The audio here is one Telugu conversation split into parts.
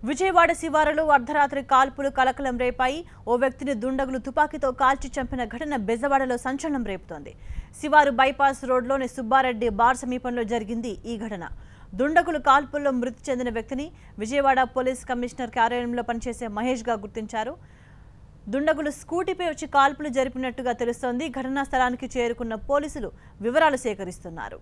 విజయవాడ శివారులో అర్ధరాత్రి కాల్పులు కలకలం రేపాయి ఓ వ్యక్తిని దుండగులు తుపాకీతో కాల్చి చంపిన ఘటన బెజవాడలో సంచలనం రేపుతోంది శివారు బైపాస్ రోడ్లోని సుబ్బారెడ్డి బార్ సమీపంలో జరిగింది ఈ ఘటన దుండగులు కాల్పుల్లో మృతి చెందిన వ్యక్తిని విజయవాడ పోలీస్ కమిషనర్ కార్యాలయంలో పనిచేసే మహేష్గా గుర్తించారు దుండగులు స్కూటీపై వచ్చి కాల్పులు జరిపినట్టుగా తెలుస్తోంది ఘటనా స్థలానికి చేరుకున్న పోలీసులు వివరాలు సేకరిస్తున్నారు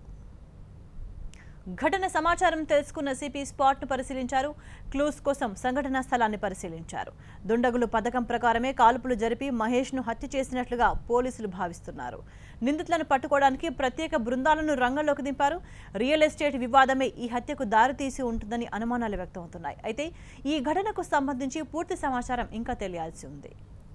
ఘటన సమాచారం తెలుసుకున్న సిపి స్పాట్ను పరిశీలించారు క్లూస్ కోసం సంఘటనా స్థలాన్ని పరిశీలించారు దుండగులు పథకం ప్రకారమే కాల్పులు జరిపి మహేష్ను హత్య చేసినట్లుగా పోలీసులు భావిస్తున్నారు నిందితులను పట్టుకోవడానికి ప్రత్యేక బృందాలను రంగంలోకి దింపారు రియల్ ఎస్టేట్ వివాదమే ఈ హత్యకు దారితీసి ఉంటుందని అనుమానాలు వ్యక్తమవుతున్నాయి అయితే ఈ ఘటనకు సంబంధించి పూర్తి సమాచారం ఇంకా తెలియాల్సి ఉంది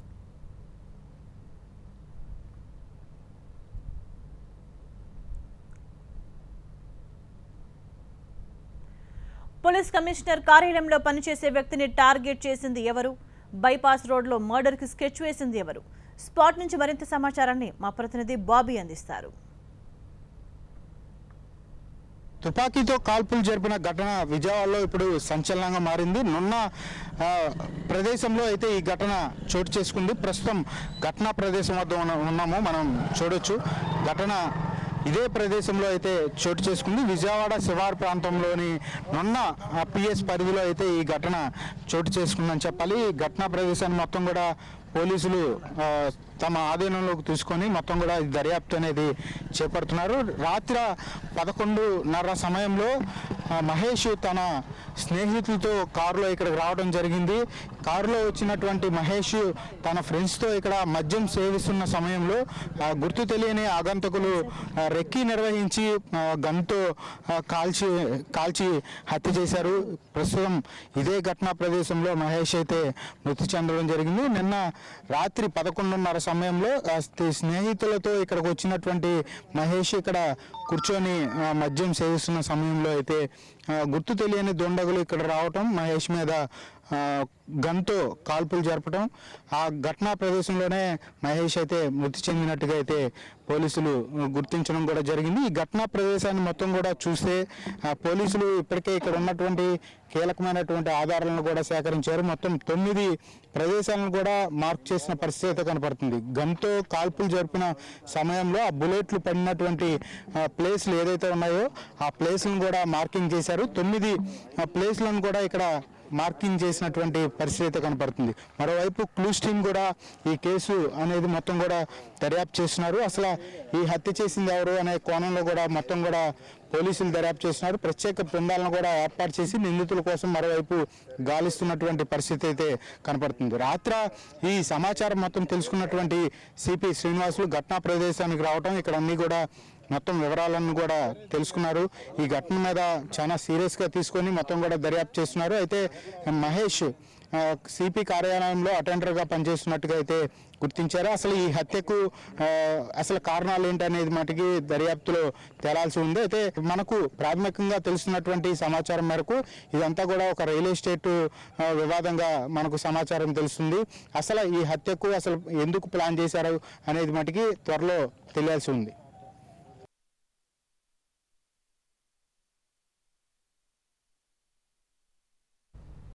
పోలీస్ కమిషనర్ కార్యాలయంలో పనిచేసే వ్యక్తిని టార్గెట్ చేసింది ఎవరు బైపాస్ రోడ్లో మర్డర్కి స్కెచ్ వేసింది ఎవరు స్పాట్ నుంచి మరింత సమాచారాన్ని మా ప్రతినిధి బాబీ అందిస్తారు తుపాకీతో కాల్పులు జరిపిన ఘటన విజయవాడలో ఇప్పుడు సంచలనంగా మారింది నున్న ఆ, ప్రదేశంలో అయితే ఈ ఘటన చోటు చేసుకుంది ప్రస్తుతం ఘటనా ప్రదేశం వద్ద ఉన్న- ఉన్నాము మనం చూడొచ్చు ఘటన ఇదే ప్రదేశంలో అయితే చోటు చేసుకుంది విజయవాడ శివారు ప్రాంతంలోని నున్న పిఎస్ పరిధిలో అయితే ఈ ఘటన చోటు చేసుకుందని చెప్పాలి ఈ ఘటనా ప్రదేశాన్ని మొత్తం కూడా పోలీసులు ఆ, తమ ఆధీనంలోకి తీసుకొని మొత్తం కూడా ఈ దర్యాప్తు అనేది చేపడుతున్నారు రాత్రి పదకొండున్నర సమయంలో ఆ, మహేష్ తన స్నేహితులతో కారులో ఇక్కడికి రావడం జరిగింది కారులో వచ్చినటువంటి మహేష్ తన ఫ్రెండ్స్తో ఇక్కడ మద్యం సేవిస్తున్న సమయంలో ఆ, గుర్తు తెలియని ఆగంతకులు ఆ, రెక్కి నిర్వహించి ఆ, గన్తో ఆ, కాల్చి కాల్చి హత్య చేశారు ప్రస్తుతం ఇదే ఘటనా ప్రదేశంలో మహేష్ అయితే మృతి చెందడం జరిగింది నిన్న రాత్రి పదకొండున్నర సమయంలో ఆ స్నే- స్నేహితులతో ఇక్కడికి వచ్చినటువంటి మహేష్ ఇక్కడ కూర్చొని ఆ, మద్యం సేవిస్తున్న సమయంలో అయితే ఆ, గుర్తు తెలియని దుండగులు ఇక్కడ రావటం మహేష్ మీద ఆ, గన్తో కాల్పులు జరపడం ఆ ఘటనా ప్రదేశంలోనే మహేష్ అయితే మృతి చెందినట్టుగా అయితే పోలీసులు గుర్తించడం కూడా జరిగింది ఈ ఘటనా ప్రదేశాన్ని మొత్తం కూడా చూస్తే ఆ, పోలీసులు ఇప్పటికే ఇక్కడ ఉన్నటువంటి కీలకమైనటువంటి ఆధారాలను కూడా సేకరించారు మొత్తం తొమ్మిది ప్రదేశాలను కూడా మార్క్ చేసిన పరిస్థితి అయితే కనపడుతుంది గన్తో కాల్పులు జరిపిన సమయంలో ఆ బుల్లెట్లు పడినటువంటి ఆ, ప్లేస్లు ఏదైతే ఉన్నాయో ఆ ప్లేస్లను కూడా మార్కింగ్ చేశారు తొమ్మిది ఆ, ప్లేస్లను కూడా ఇక్కడ మార్కింగ్ చేసినటువంటి పరిస్థితి అయితే కనపడుతుంది మరోవైపు క్లూస్ టీమ్ కూడా ఈ కేసు అనేది మొత్తం కూడా దర్యాప్తు చేస్తున్నారు అసలు ఈ హత్య చేసింది ఎవరు అనే కోణంలో కూడా మొత్తం కూడా పోలీసులు దర్యాప్తు చేస్తున్నారు ప్రత్యేక బృందాలను కూడా ఏర్పాటు చేసి నిందితుల కోసం మరోవైపు గాలిస్తున్నటువంటి పరిస్థితి అయితే కనపడుతుంది రాత్ర ఈ సమాచారం మొత్తం తెలుసుకున్నటువంటి సిపి శ్రీనివాసులు ఘటనా ప్రదేశానికి రావడం ఇక్కడ అన్ని కూడా మొత్తం వివరాలను కూడా తెలుసుకున్నారు ఈ ఘటన మీద చాలా సీరియస్గా తీసుకొని మొత్తం కూడా దర్యాప్తు చేస్తున్నారు అయితే మహేష్ సిపి కార్యాలయంలో అటెండర్గా పనిచేస్తున్నట్టుగా అయితే గుర్తించారు అసలు ఈ హత్యకు ఆ, అసలు కారణాలు ఏంటి అనేది మటుకి దర్యాప్తులో తేలాల్సి ఉంది అయితే మనకు ప్రాథమికంగా తెలుస్తున్నటువంటి సమాచారం మేరకు ఇదంతా కూడా ఒక రియల్ ఎస్టేట్ ఆ, వివాదంగా మనకు సమాచారం తెలుస్తుంది అసలు ఈ హత్యకు అసలు ఎందుకు ప్లాన్ చేశారు అనేది మటుకి త్వరలో తెలియాల్సి ఉంది